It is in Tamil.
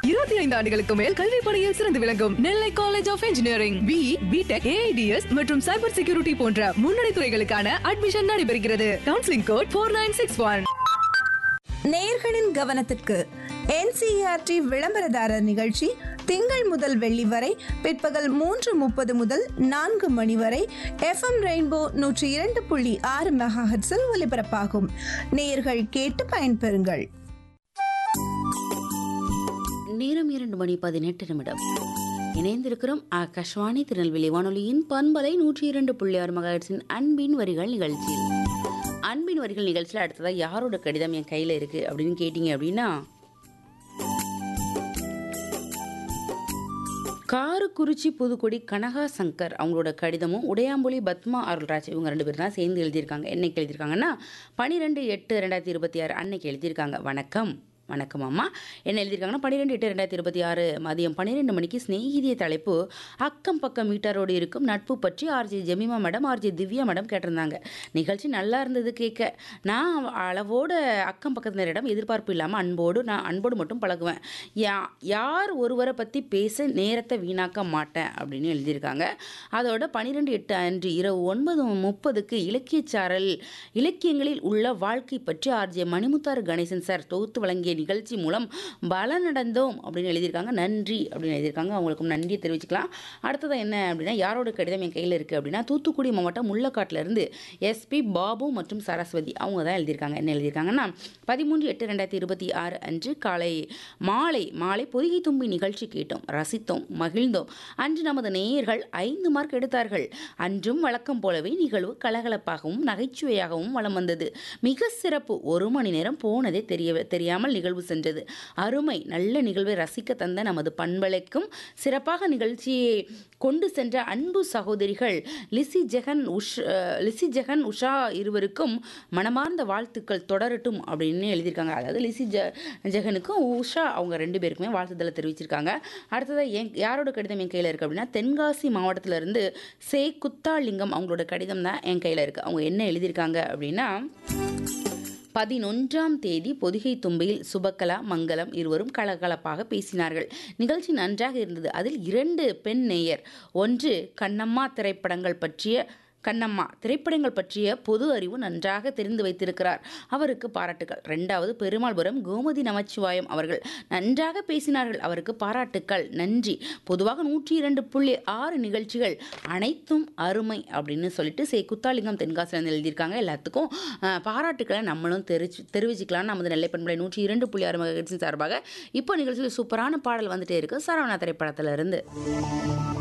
இருபத்தி ஐந்து ஆண்டுகளுக்கு மேல் கல்வி பணியில் சிறந்து விளங்கும் Nellai college of engineering B B Tech AIDS மற்றும் சைபர் செக்யூரிட்டி போன்ற முன்னணி துறைகளுக்கான அட்மிஷன் நடைபெறுகிறது counselling code four nine six one நேர்களின் கவனத்திற்கு என்சிஆர்டி விளம்பரதாரர் நிகழ்ச்சி திங்கள் முதல் வெள்ளி வரை பிற்பகல் மூன்று முப்பது முதல் நான்கு மணி வரை எஃப்எம் ரெயின்போ நூற்றி இரண்டு புள்ளி ஆறு மெகாஹெட்ஸில் ஒலிபரப்பாகும் நேயர்கள் கேட்டு பயன்பெறுங்கள் நேரம் இரண்டு மணி பதினெட்டு நிமிடம் இணைந்திருக்கிறோம் ஆகாஷ்வாணி திருநெல்வேலி வானொலியின் பண்பலை நூற்றி இரண்டு புள்ளி ஆறு மகாட்சின் அன்பின் வரிகள் நிகழ்ச்சியில் அன்பின் வரிகள் நிகழ்ச்சியில் அடுத்ததாக யாரோட கடிதம் என் கையில் இருக்குது அப்படின்னு கேட்டிங்க அப்படின்னா காரக்குறிச்சி புதுக்குடி கனகா சங்கர் அவங்களோட கடிதமும் உடையாம்புலி பத்மா அருள்ராஜ் இவங்க ரெண்டு பேரும் தான் சேர்ந்து எழுதியிருக்காங்க என்னைக்கு எழுதியிருக்காங்கன்னா பன்னிரெண்டு எட்டு ரெண்டாயிரத்தி இருபத்தி ஆறு அன்னைக்கு எழுதியிருக்காங்க வணக்கம் வணக்கம் அம்மா என்ன எழுதியிருக்காங்கன்னா பன்னிரெண்டு எட்டு ரெண்டாயிரத்தி இருபத்தி ஆறு மதியம் பன்னிரெண்டு மணிக்கு ஸ்நேகிதிய தலைப்பு அக்கம் பக்கம் மீட்டரோடு இருக்கும் நட்பு பற்றி RJ Jemima madam RJ Divya madam கேட்டிருந்தாங்க நிகழ்ச்சி நல்லா இருந்தது கேட்க நான் அளவோட அக்கம் பக்கத்தினரிடம் எதிர்பார்ப்பு இல்லாமல் அன்போடு நான் அன்போடு மட்டும் பழகுவேன் யா யார் ஒருவரை பற்றி பேச நேரத்தை வீணாக்க மாட்டேன் அப்படின்னு எழுதியிருக்காங்க அதோட பன்னிரெண்டு எட்டு அன்று இரவு ஒன்பது முப்பதுக்கு இலக்கியச்சாரல் இலக்கியங்களில் உள்ள வாழ்க்கை பற்றி ஆர்ஜே மணிமுத்தாறு கணேசன் சார் தொகுத்து வழங்கிய நிகழ்ச்சி மூலம் பலனடைந்தோம் அப்படின்னு எழுதியிருக்காங்க நன்றி அப்படின்னு எழுதியிருக்காங்க அவங்களுக்கும் நன்றியை தெரிவிச்சுக்கலாம் அடுத்தது என்ன அப்படின்னா யாரோட கடிதம் என் கையில் இருக்குது அப்படின்னா தூத்துக்குடி மாவட்டம் முள்ளக்காட்டுல இருந்து எஸ்பி பாபு மற்றும் சரஸ்வதி அவங்க தான் எழுதியிருக்காங்க என்ன எழுதியிருக்காங்கன்னா பதிமூன்று எட்டு ரெண்டாயிரத்தி இருபத்தி ஆறு அன்று காலை மாலை மாலை பொதிகை தும்பி நிகழ்ச்சி கேட்டோம் ரசித்தோம் மகிழ்ந்தோம் அன்று நமது நேயர்கள் ஐந்து மார்க் எடுத்தார்கள் அன்றும் வழக்கம் போலவே நிகழ்வு கலகலப்பாகவும் நகைச்சுவையாகவும் வலம் வந்தது மிக சிறப்பு ஒரு மணி நேரம் போனதே தெரிய தெரியாமல் நிகழ்வு சென்றது அருமை நல்ல நிகழ்வை ரசிக்க தந்த நமது பண்பலைக்கும் சிறப்பாக நிகழ்ச்சியை கொண்டு சென்ற அன்பு சகோதரிகள் லிசி ஜெகன் உஷ் அஹ், லிசி ஜெகன் உஷா இருவருக்கும் மனமார்ந்த வாழ்த்துக்கள் தொடரட்டும் அப்படின்னு எழுதியிருக்காங்க அதாவது லிசி ஜ ஜெகனுக்கும் உஷா அவங்க ரெண்டு பேருக்குமே வாழ்த்துதலை தெரிவிச்சிருக்காங்க அடுத்ததாக என் யாரோட கடிதம் என் கையில் இருக்குது அப்படின்னா தென்காசி மாவட்டத்துல இருந்து சே குத்தாலிங்கம் அவங்களோட கடிதம் தான் என் கையில் இருக்குது அவங்க என்ன எழுதியிருக்காங்க அப்படின்னா பதினொன்றாம் தேதி பொதிகை தும்பையில் சுபகலா மங்களம் இருவரும் கலகலப்பாக பேசினார்கள் நிகழ்ச்சி நன்றாக இருந்தது அதில் இரண்டு பெண் நேயர் ஒன்று கண்ணம்மா திரைப்படங்கள் பற்றிய கண்ணம்மா திரைப்படங்கள் பற்றிய பொது அறிவு நன்றாக தெரிந்து வைத்திருக்கிறார் அவருக்கு பாராட்டுகள் ரெண்டாவது பெருமாள்புரம் கோமதி நமச்சிவாயம் அவர்கள் நன்றாக பேசினார்கள் அவருக்கு பாராட்டுக்கள் நன்றி பொதுவாக நூற்றி இரண்டு புள்ளி ஆறு நிகழ்ச்சிகள் அனைத்தும் அருமை அப்படின்னு சொல்லிட்டு சே குத்தாலிங்கம் தென்காசிலேருந்து எழுதியிருக்காங்க எல்லாத்துக்கும் அஹ், பாராட்டுக்களை நம்மளும் தெரிச்சு தெரிவிச்சுக்கலாம் நமது நெல்லை பண்பலை நூற்றி இரண்டு புள்ளி ஆறு மகத்தின் சார்பாக இப்போ நிகழ்ச்சியில் சூப்பரான பாடல் வந்துட்டே இருக்கு சரவணா திரைப்படத்துல இருந்து